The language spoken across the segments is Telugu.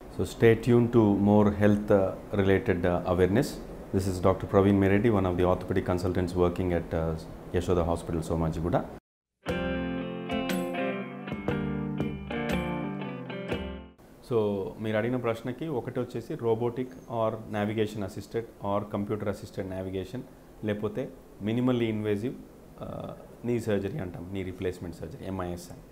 So stay tuned to more health uh, related uh, awareness. This is Dr. Praveen Meredi, one of the orthopedic consultants working at uh, Yashoda Hospital, Somajiguda. So మీరు అడిగిన ప్రశ్నకి ఒకటి వచ్చేసి robotic or navigation assisted or computer assisted navigation లేకపోతే మినిమల్లీ ఇన్వేజివ్ నీ సర్జరీ అంటాం నీ రీప్లేస్మెంట్ సర్జరీ ఎంఐఎస్ అని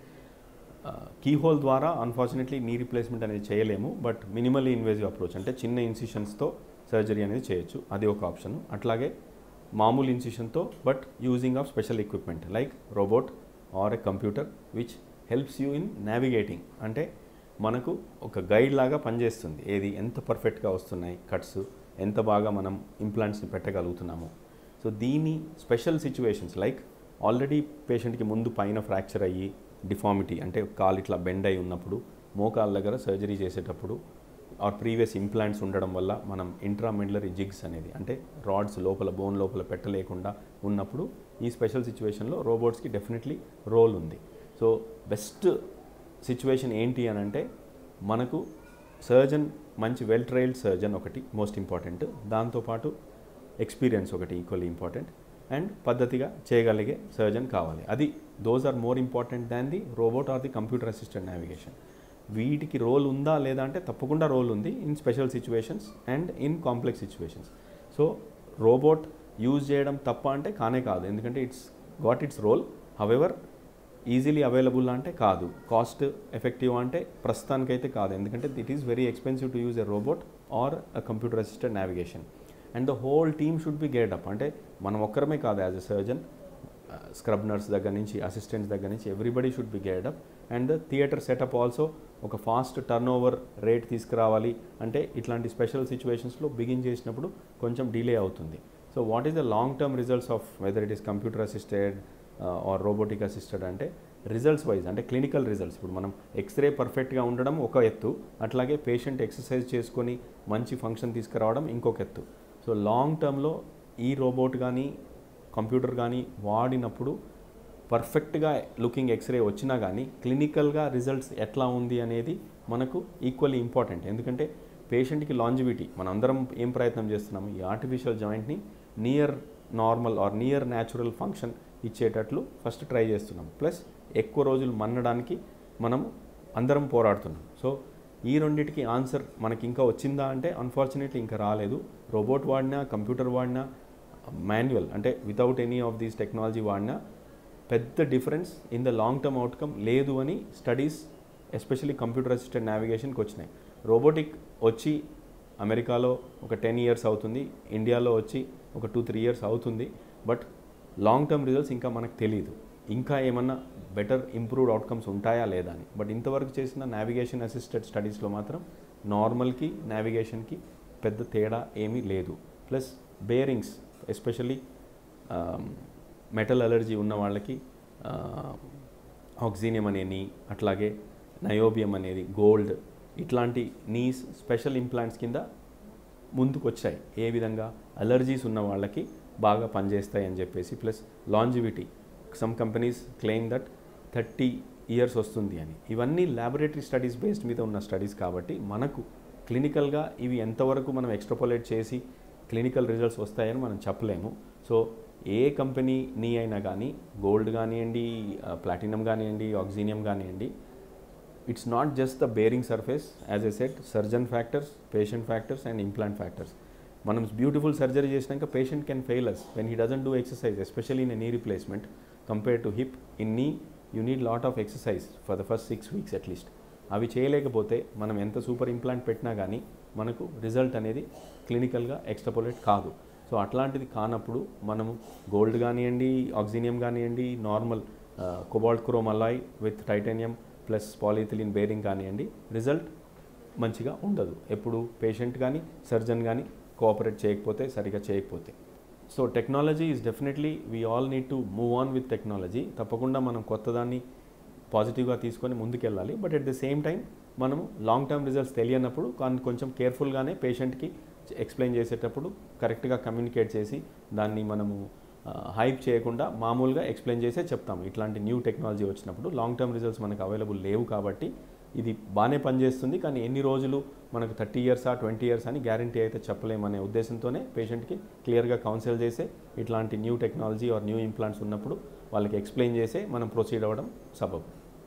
కీ హోల్ ద్వారా అన్ఫార్చునేట్లీ నీ రీప్లేస్మెంట్ అనేది చేయలేము బట్ మినిమల్లీ ఇన్వేజివ్ అప్రోచ్ అంటే చిన్న ఇన్సిషన్స్తో సర్జరీ అనేది చేయొచ్చు అది ఒక ఆప్షన్ అట్లాగే మామూలు ఇన్సిషన్తో but using of special equipment like robot or a computer which helps you in navigating అంటే మనకు ఒక గైడ్ లాగా పనిచేస్తుంది ఏది ఎంత పర్ఫెక్ట్గా వస్తున్నాయి కట్స్ ఎంత బాగా మనం ఇంప్లాంట్స్ని పెట్టగలుగుతున్నాము సో దీని స్పెషల్ సిచ్యువేషన్స్ లైక్ ఆల్రెడీ పేషెంట్కి ముందు పైన ఫ్రాక్చర్ అయ్యి డిఫార్మిటీ అంటే కాలు ఇట్లా బెండ్ అయి ఉన్నప్పుడు మోకాళ్ళ దగ్గర సర్జరీ చేసేటప్పుడు ఆర్ ప్రీవియస్ ఇంప్లాంట్స్ ఉండడం వల్ల మనం ఇంట్రామెడ్లరీ జిగ్స్ అనేది అంటే రాడ్స్ లోపల బోన్ లోపల పెట్టలేకుండా ఉన్నప్పుడు ఈ స్పెషల్ సిచ్యువేషన్లో రోబోట్స్కి డెఫినెట్లీ రోల్ ఉంది సో బెస్ట్ సిచ్యువేషన్ ఏంటి అని అంటే మనకు సర్జన్ మంచి వెల్ ట్రైల్డ్ సర్జన్ ఒకటి మోస్ట్ ఇంపార్టెంట్ దాంతోపాటు ఎక్స్పీరియన్స్ ఒకటి ఈక్వల్లీ ఇంపార్టెంట్ అండ్ పద్ధతిగా చేయగలిగే సర్జన్ కావాలి అది those are more important than the robot or the computer assistant navigation వీటికి రోల్ ఉందా లేదా అంటే తప్పకుండా రోల్ ఉంది in special situations and in complex situations so robot use చేయడం తప్ప అంటే కానే కాదు ఎందుకంటే it's got its role however easily available అంటే కాదు కాస్ట్ ఎఫెక్టివ్ అంటే ప్రస్తుతానికైతే కాదు ఎందుకంటే it is very expensive to use a robot or a computer assistant navigation and the whole team should be గేట్ అప్ అంటే మనం ఒక్కరమే కాదు as a surgeon scrub nurse దగ్గర నుంచి అసిస్టెంట్స్ దగ్గర నుంచి ఎవ్రీబడి షుడ్ బి గేట్ up and theatre setup also ఒక ఫాస్ట్ టర్న్ ఓవర్ రేట్ తీసుకురావాలి అంటే ఇట్లాంటి స్పెషల్ సిచ్యువేషన్స్లో బిగిన్ చేసినప్పుడు కొంచెం డిలే అవుతుంది so what is the long term results of whether it is computer assisted or robotic assisted అంటే రిజల్ట్స్ వైజ్ అంటే క్లినికల్ రిజల్ట్స్ ఇప్పుడు మనం ఎక్స్రే పర్ఫెక్ట్గా ఉండడం ఒక ఎత్తు అట్లాగే పేషెంట్ ఎక్సర్సైజ్ చేసుకొని మంచి ఫంక్షన్ తీసుకురావడం ఇంకొక ఎత్తు సో లాంగ్ టర్మ్లో ఈ రోబోట్ కానీ కంప్యూటర్ కానీ వాడినప్పుడు పర్ఫెక్ట్గా లుకింగ్ ఎక్స్రే వచ్చినా కానీ క్లినికల్గా రిజల్ట్స్ ఎట్లా ఉంది అనేది మనకు ఈక్వల్లీ ఇంపార్టెంట్ ఎందుకంటే పేషెంట్కి లాంజివిటీ మనం అందరం ఏం ప్రయత్నం చేస్తున్నాము ఈ ఆర్టిఫిషియల్ జాయింట్ని near normal or near natural function ఇచ్చేటట్లు ఫస్ట్ ట్రై చేస్తున్నాం ప్లస్ ఎక్కువ రోజులు మన్నడానికి మనం అందరం పోరాడుతున్నాం సో ఈ రెండింటికి ఆన్సర్ మనకి ఇంకా వచ్చిందా అంటే అన్ఫార్చునేట్లీ ఇంకా రాలేదు రోబోట్ వాడినా కంప్యూటర్ వాడినా మాన్యువల్ అంటే without any of these technology వాడినా పెద్ద difference in the long term outcome లేదు అని స్టడీస్ ఎస్పెషల్లీ కంప్యూటర్ అసిస్టెంట్ నావిగేషన్కి వచ్చినాయి రోబోటిక్ వచ్చి అమెరికాలో ఒక టెన్ ఇయర్స్ అవుతుంది ఇండియాలో వచ్చి ఒక టూ త్రీ ఇయర్స్ అవుతుంది బట్ లాంగ్ టర్మ్ రిజల్ట్స్ ఇంకా మనకు తెలియదు ఇంకా ఏమన్నా బెటర్ ఇంప్రూవ్డ్ అవుట్కమ్స్ ఉంటాయా లేదా అని బట్ ఇంతవరకు చేసిన నావిగేషన్ అసిస్టెడ్ స్టడీస్లో మాత్రం నార్మల్కి నావిగేషన్కి పెద్ద తేడా ఏమీ లేదు plus bearings especially metal allergy ఉన్న వాళ్ళకి ఆక్సినియం అనే నీ అట్లాగే నయోబియం అనేది గోల్డ్ ఇట్లాంటి నీస్ స్పెషల్ ఇంప్లాంట్స్ కింద ముందుకు వచ్చాయి ఏ విధంగా అలర్జీస్ ఉన్న వాళ్ళకి బాగా పనిచేస్తాయి అని చెప్పేసి plus longevity some companies claim that thirty years వస్తుంది అని ఇవన్నీ ల్యాబొరేటరీ స్టడీస్ బేస్డ్ మీద ఉన్న స్టడీస్ కాబట్టి మనకు క్లినికల్గా ఇవి ఎంతవరకు మనం ఎక్స్ట్రపోలేట్ చేసి క్లినికల్ రిజల్ట్స్ వస్తాయని మనం చెప్పలేము సో ఏ కంపెనీ నీ అయినా కానీ గోల్డ్ కానివ్వండి ప్లాటినం కానివ్వండి ఆక్సినియం కానివ్వండి it's not just the bearing surface as a set surgeon factors patient factors and implant factors మనం బ్యూటిఫుల్ సర్జరీ చేసినాక patient can fail us when he doesn't do exercise especially in knee replacement compare to hip in knee you need lot of exercise for the first six weeks at least అవి చేయలేకపోతే మనం ఎంత సూపర్ ఇంప్లాంట్ పెట్టినా కానీ మనకు రిజల్ట్ అనేది క్లినికల్గా ఎక్స్ట్రపోలేట్ కాదు సో అట్లాంటిది కానప్పుడు మనము గోల్డ్ కానివ్వండి ఆక్సినియం కానివ్వండి normal cobalt chrome alloy with titanium plus polyethylene bearing కానివ్వండి రిజల్ట్ మంచిగా ఉండదు ఎప్పుడు పేషెంట్ కానీ సర్జన్ కానీ కోఆపరేట్ చేయకపోతే సరిగా చేయకపోతే so technology is definitely we all need to move on with technology తప్పకుండా మనం కొత్తదాన్ని పాజిటివ్గా తీసుకొని ముందుకెళ్ళాలి but at the same time మనము లాంగ్ టర్మ్ రిజల్ట్స్ తెలియనప్పుడు కానీ కొంచెం కేర్ఫుల్గానే పేషెంట్కి ఎక్స్ప్లెయిన్ చేసేటప్పుడు కరెక్ట్గా కమ్యూనికేట్ చేసి దాన్ని మనము హైప్ చేయకుండా మామూలుగా ఎక్స్ప్లెయిన్ చేసే చెప్తాము ఇట్లాంటి న్యూ టెక్నాలజీ వచ్చినప్పుడు లాంగ్ టర్మ్ రిజల్ట్స్ మనకు అవైలబుల్ లేవు కాబట్టి ఇది బాగానే పనిచేస్తుంది కానీ ఎన్ని రోజులు మనకు థర్టీ ఇయర్సా ట్వంటీ ఇయర్స్ అని గ్యారంటీ అయితే చెప్పలేమనే ఉద్దేశంతోనే పేషెంట్కి క్లియర్గా కౌన్సిల్ చేసే ఇట్లాంటి new technology or new implants ఉన్నప్పుడు వాళ్ళకి ఎక్స్ప్లెయిన్ చేసే మనం ప్రొసీడ్ అవ్వడం సబబు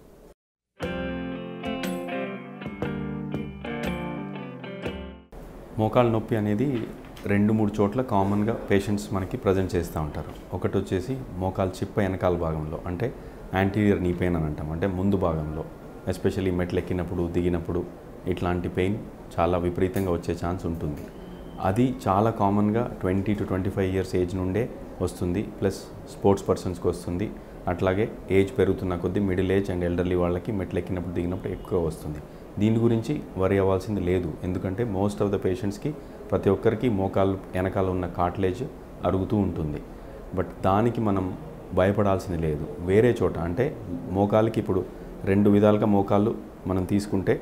మోకాళ్ళ నొప్పి అనేది రెండు మూడు చోట్ల కామన్గా పేషెంట్స్ మనకి ప్రజెంట్ చేస్తూ ఉంటారు ఒకటి వచ్చేసి మోకాలు చిప్ప వెనకాల భాగంలో అంటే యాంటీరియర్ నీ పెయిన్ అని అంటాం అంటే ముందు భాగంలో ఎస్పెషల్లీ మెట్లు ఎక్కినప్పుడు దిగినప్పుడు ఇట్లాంటి పెయిన్ చాలా విపరీతంగా వచ్చే ఛాన్స్ ఉంటుంది అది చాలా కామన్గా twenty two twenty five years age నుండే వస్తుంది ప్లస్ స్పోర్ట్స్ పర్సన్స్కి వస్తుంది అట్లాగే ఏజ్ పెరుగుతున్న కొద్దీ మిడిల్ ఏజ్ అండ్ ఎల్డర్లీ వాళ్ళకి మెట్లు ఎక్కినప్పుడు దిగినప్పుడు ఎక్కువ వస్తుంది దీని గురించి వరి అవ్వాల్సింది లేదు ఎందుకంటే మోస్ట్ ఆఫ్ ద పేషెంట్స్కి ప్రతి ఒక్కరికి మోకాలు వెనకాల ఉన్న కాట్లేజ్ అరుగుతూ ఉంటుంది బట్ దానికి మనం భయపడాల్సింది లేదు వేరే చోట అంటే మోకాలకి ఇప్పుడు రెండు విధాలుగా మోకాళ్ళు మనం తీసుకుంటే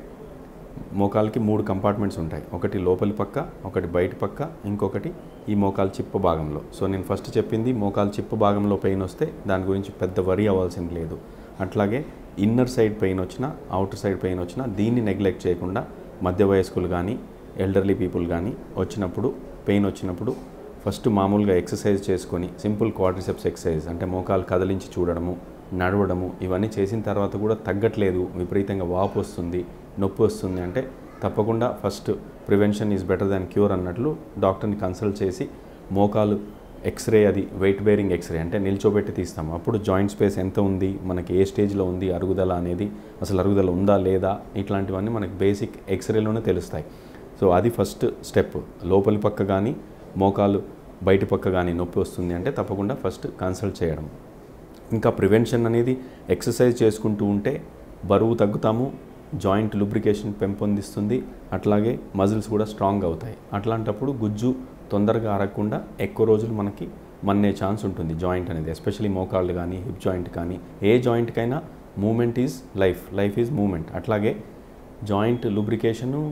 మోకాలకి మూడు కంపార్ట్మెంట్స్ ఉంటాయి ఒకటి లోపలి పక్క ఒకటి బయట పక్క ఇంకొకటి ఈ మోకాలు చిప్ప భాగంలో సో నేను ఫస్ట్ చెప్పింది మోకాలు చిప్ప భాగంలో పెయిన్ వస్తే దాని గురించి పెద్ద వరి అవ్వాల్సింది లేదు అట్లాగే ఇన్నర్ సైడ్ పెయిన్ వచ్చినా అవుటర్ సైడ్ పెయిన్ వచ్చినా దీన్ని నెగ్లెక్ట్ చేయకుండా మధ్య వయస్కులు కానీ ఎల్డర్లీ పీపుల్ కానీ వచ్చినప్పుడు పెయిన్ వచ్చినప్పుడు ఫస్ట్ మామూలుగా ఎక్సర్సైజ్ చేసుకొని సింపుల్ క్వాడ్రిసెప్స్ ఎక్సర్సైజ్ అంటే మోకాలు కదిలించి చూడడము నడవడము ఇవన్నీ చేసిన తర్వాత కూడా తగ్గట్లేదు విపరీతంగా వాపు వస్తుంది నొప్పి వస్తుంది అంటే తప్పకుండా first prevention is better than cure అన్నట్లు డాక్టర్ని కన్సల్ట్ చేసి మోకాలు ఎక్స్రే అది వెయిట్ బేరింగ్ ఎక్స్రే అంటే నిల్చోబెట్టి తీస్తాం అప్పుడు జాయింట్ స్పేస్ ఎంత ఉంది మనకి ఏ స్టేజ్లో ఉంది అరుగుదల అనేది అసలు అరుగుదల ఉందా లేదా ఇట్లాంటివన్నీ మనకి బేసిక్ ఎక్స్రేలోనే తెలుస్తాయి సో అది ఫస్ట్ స్టెప్ లోపలి పక్క కానీ మోకాలు బయట పక్క కానీ నొప్పి వస్తుంది అంటే తప్పకుండా ఫస్ట్ కన్సల్ట్ చేయడం ఇంకా ప్రివెన్షన్ అనేది ఎక్సర్సైజ్ చేసుకుంటూ ఉంటే బరువు తగ్గుతాము జాయింట్ లూబ్రికేషన్ పెంపొందిస్తుంది అట్లాగే మజిల్స్ కూడా స్ట్రాంగ్ అవుతాయి అట్లాంటప్పుడు గుజ్జు తొందరగా అరగకుండా ఎక్కువ రోజులు మనకి మన్నే ఛాన్స్ ఉంటుంది జాయింట్ అనేది ఎస్పెషలీ మోకాళ్ళు కానీ హిప్ జాయింట్ కానీ ఏ జాయింట్కైనా movement is life life is movement అట్లాగే జాయింట్ లూబ్రికేషను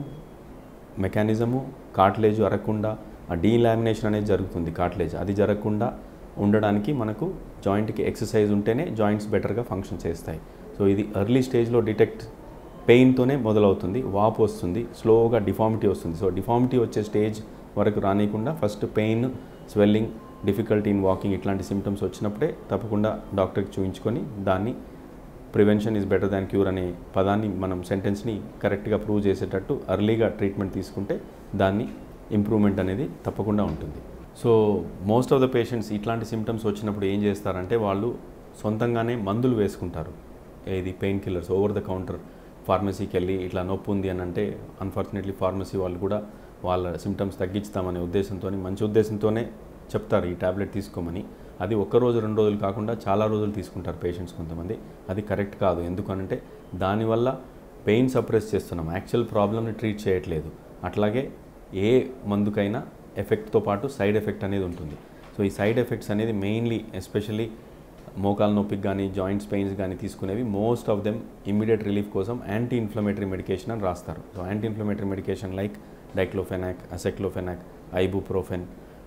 మెకానిజము కాట్లేజ్ అరగకుండా ఆ డీలామినేషన్ అనేది జరుగుతుంది కాట్లేజ్ అది జరగకుండా ఉండడానికి మనకు జాయింట్కి ఎక్సర్సైజ్ ఉంటేనే జాయింట్స్ బెటర్గా ఫంక్షన్ చేస్తాయి సో ఇది ఎర్లీ స్టేజ్లో డిటెక్ట్ పెయిన్తోనే మొదలవుతుంది వాపు వస్తుంది స్లోగా డిఫార్మిటీ వస్తుంది సో డిఫార్మిటీ వచ్చే స్టేజ్ వరకు రానియకుండా first pain swelling difficulty in walking ఇట్లాంటి సిమ్టమ్స్ వచ్చినప్పుడే తప్పకుండా డాక్టర్కి చూపించుకొని దాన్ని prevention is better than cure అనే పదాన్ని మనం సెంటెన్స్ని కరెక్ట్గా ప్రూవ్ చేసేటట్టు అర్లీగా ట్రీట్మెంట్ తీసుకుంటే దాన్ని ఇంప్రూవ్మెంట్ అనేది తప్పకుండా ఉంటుంది so most of the patients ఇట్లాంటి సిమ్టమ్స్ వచ్చినప్పుడు ఏం చేస్తారంటే వాళ్ళు సొంతంగానే మందులు వేసుకుంటారు ఏది pain killers over the counter ఫార్మసీకి వెళ్ళి ఇట్లా నొప్పి ఉంది అని అంటే అన్ఫార్చునేట్లీ ఫార్మసీ వాళ్ళు కూడా వాళ్ళ సిమ్టమ్స్ తగ్గించుతామనే ఉద్దేశంతో మంచి ఉద్దేశంతోనే చెప్తారు ఈ ట్యాబ్లెట్ తీసుకోమని అది ఒక్క రోజు రెండు రోజులు కాకుండా చాలా రోజులు తీసుకుంటారు పేషెంట్స్ కొంతమంది అది కరెక్ట్ కాదు ఎందుకనంటే దానివల్ల పెయిన్ సప్రెస్ చేస్తున్నాం యాక్చువల్ ప్రాబ్లమ్ని ట్రీట్ చేయట్లేదు అట్లాగే ఏ మందుకైనా ఎఫెక్ట్తో పాటు సైడ్ ఎఫెక్ట్ అనేది ఉంటుంది సో ఈ సైడ్ ఎఫెక్ట్స్ అనేది మెయిన్లీ ఎస్పెషల్లీ మోకాల నొప్పికి కానీ జాయింట్స్ పెయిన్స్ కానీ తీసుకునేవి most of them immediate relief కోసం యాంటీ ఇన్ఫ్లమేటరీ మెడికేషన్ అని రాస్తారు so anti inflammatory medication like diclofenac aceclofenac ibuprofen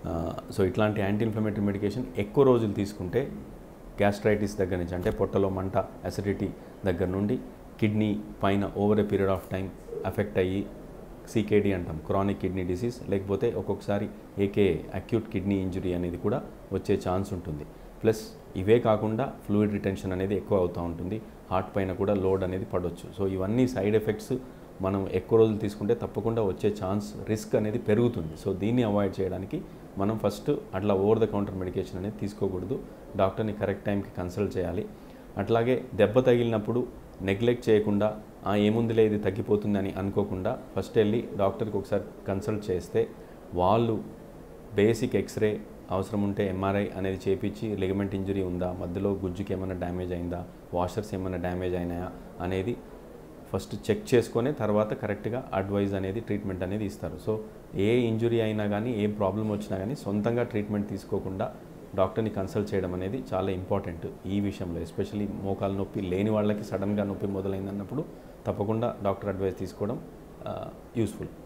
so ఇట్లాంటి యాంటీ ఇన్ఫ్లమేటరీ మెడికేషన్ ఎక్కువ రోజులు తీసుకుంటే గ్యాస్ట్రైటిస్ దగ్గర నుంచి అంటే పొట్టలో మంట అసిడిటీ దగ్గర నుండి కిడ్నీ పైన over a period of time affect అయ్యి సీకేడి అంటాం క్రానిక్ కిడ్నీ డిసీజ్ లేకపోతే ఒక్కొక్కసారి ఏకే అక్యూట్ కిడ్నీ ఇంజురీ అనేది కూడా వచ్చే ఛాన్స్ ఉంటుంది ప్లస్ ఇవే కాకుండా ఫ్లూయిడ్ రిటెన్షన్ అనేది ఎక్కువ అవుతూ ఉంటుంది హార్ట్ పైన కూడా లోడ్ అనేది పడవచ్చు సో ఇవన్నీ సైడ్ ఎఫెక్ట్స్ మనం ఎక్కువ రోజులు తీసుకుంటే తప్పకుండా వచ్చే ఛాన్స్ రిస్క్ అనేది పెరుగుతుంది సో దీన్ని అవాయిడ్ చేయడానికి మనం ఫస్ట్ అట్లా ఓవర్ ద కౌంటర్ మెడికేషన్ అనేది తీసుకోకూడదు డాక్టర్ని కరెక్ట్ టైంకి కన్సల్ట్ చేయాలి అట్లాగే దెబ్బ తగిలినప్పుడు నెగ్లెక్ట్ చేయకుండా "ఆ, ఏముందిలే ఇది తగ్గిపోతుంది అని అనుకోకుండా ఫస్ట్ వెళ్ళి డాక్టర్కి ఒకసారి కన్సల్ట్ చేస్తే వాళ్ళు బేసిక్ ఎక్స్రే అవసరం ఉంటే ఎంఆర్ఐ అనేది చేపించి లిగమెంట్ ఇంజరీ ఉందా మధ్యలో గుజ్జుకి ఏమైనా డ్యామేజ్ అయిందా వాషర్స్ ఏమైనా డ్యామేజ్ అయినాయా అనేది ఫస్ట్ చెక్ చేసుకొని తర్వాత కరెక్ట్గా అడ్వైజ్ అనేది ట్రీట్మెంట్ అనేది ఇస్తారు సో ఏ ఇంజురీ అయినా కానీ ఏ ప్రాబ్లం వచ్చినా కానీ సొంతంగా ట్రీట్మెంట్ తీసుకోకుండా డాక్టర్ని కన్సల్ట్ చేయడం అనేది చాలా ఇంపార్టెంట్ ఈ విషయంలో ఎస్పెషల్లీ మోకాలు నొప్పి లేని వాళ్ళకి సడన్గా నొప్పి మొదలైందన్నప్పుడు తప్పకుండా డాక్టర్ అడ్వైస్ తీసుకోవడం యూస్ఫుల్